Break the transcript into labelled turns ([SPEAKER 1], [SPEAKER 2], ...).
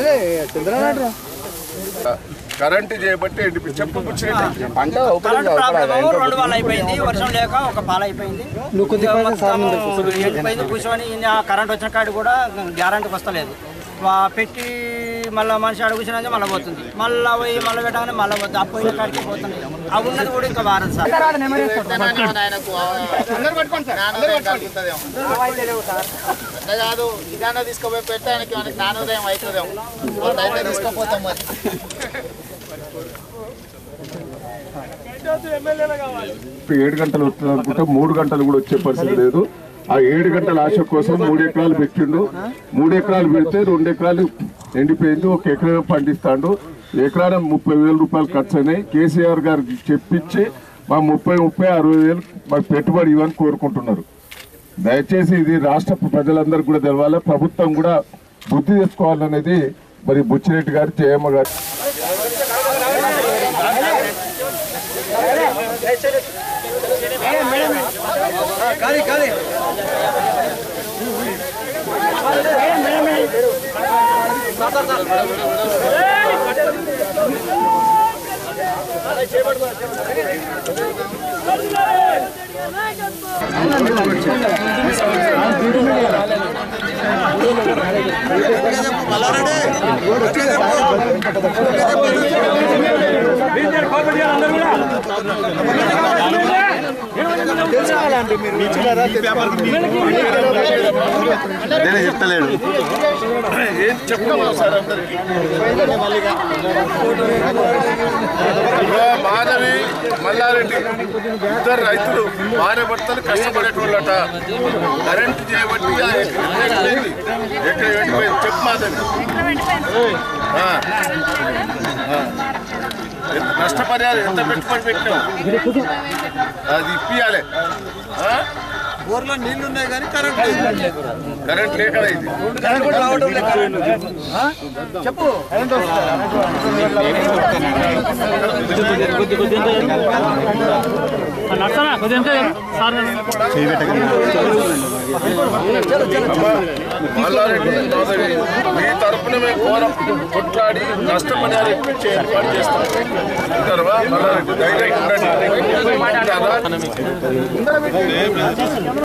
[SPEAKER 1] Current చేయబట్టి ఎండిపోయి చెప్పు పుచ్చిరెడ్డి
[SPEAKER 2] పంట
[SPEAKER 3] కరెంట్ ప్రాబ్లమ్ రెండు వాళ్ళు అయిపోయింది వర్షం లేక ఒక పాలు అయిపోయింది ఇక మొత్తం ఎండిపోయింది కూర్చొని ఈయన కరెంట్ వచ్చిన కాడి కూడా గ్యారంటీకి వస్తలేదు వా- పెట్టి మళ్ళీ మనిషి అడుగు కూర్చున్నది మళ్ళీ పోతుంది మళ్ళీ పోయి మళ్ళీ పెట్టగానే మళ్ళీ పోతుంది ఆ పోయిన కాడికి పోతుంది ఆ ఉన్నది కూడా ఇంకా వారదు సార్
[SPEAKER 4] అంతే కాదు ఇదన్నా తీసుకుపోయి పెట్టడానికి మనకి జ్ఞానోదయం అవుతుందేమో వాళ్ళు అయితే తీసుకుపోతాం మరి
[SPEAKER 1] ఏడు గంటలు వస్తుంది అనుకుంటే మూడు గంటలు కూడా వచ్చే పరిస్థితి లేదు ఆ ఏడు గంటల ఆశ కోసం మూడు ఎకరాలు పెట్టిండు మూడు ఎకరాలు పెడితే రెండు ఎకరాలు ఎండిపోయింది ఒక ఎకరం పండిస్తాడు ఎకరాన ముప్పై వేల రూపాయలు ఖర్చు అయినాయి కేసీఆర్ గారికి చెప్పించి మా ముప్పై ముప్పై అరవై వేలు మాకు పెట్టుబడి ఇవ్వని కోరుకుంటున్నారు దయచేసి ఇది రాష్ట్ర ప్రజలందరికీ కూడా తెలవాలి ప్రభుత్వం కూడా బుద్ధి తెచ్చుకోవాలనేది మరి బుచ్చిరెడ్డి గారు జయమ్మ గారు ఏం చెప్పుకోవాలి సార్ అందరికి మాధవి మల్లారెడ్డి ఇద్దరు రైతులు భార్య భర్తలు కష్టపడేటోళ్ళట కరెంట్ చేయబట్టి ఆ ఎక్కడ ఎండిపోయింది. ఎక్కడ ఎండిపోయింది చెప్పు మాధవి ఆ. ఆ. ఎంత నష్టపరిహారం ఎంత పెట్టుబడి పెట్టావు అది ఇప్పియాలి ఆ?
[SPEAKER 2] ఊర్లో నీళ్లు ఉన్నాయి కానీ కరెంట్ లేదు
[SPEAKER 1] కరెంట్ లేకడా ఇది
[SPEAKER 2] కరెంట్ కూడా రావడం లేదు చెప్పు
[SPEAKER 1] మల్లారెడ్డి మాధవి, మీ తరపున మేము కోరం కొట్లాడి నష్టపరిహారం ఇప్పించే ఏర్పాటు చేస్తాం ఉంటారా మల్లారెడ్డి ధైర్యంగా ఉండండి ఉంటారా?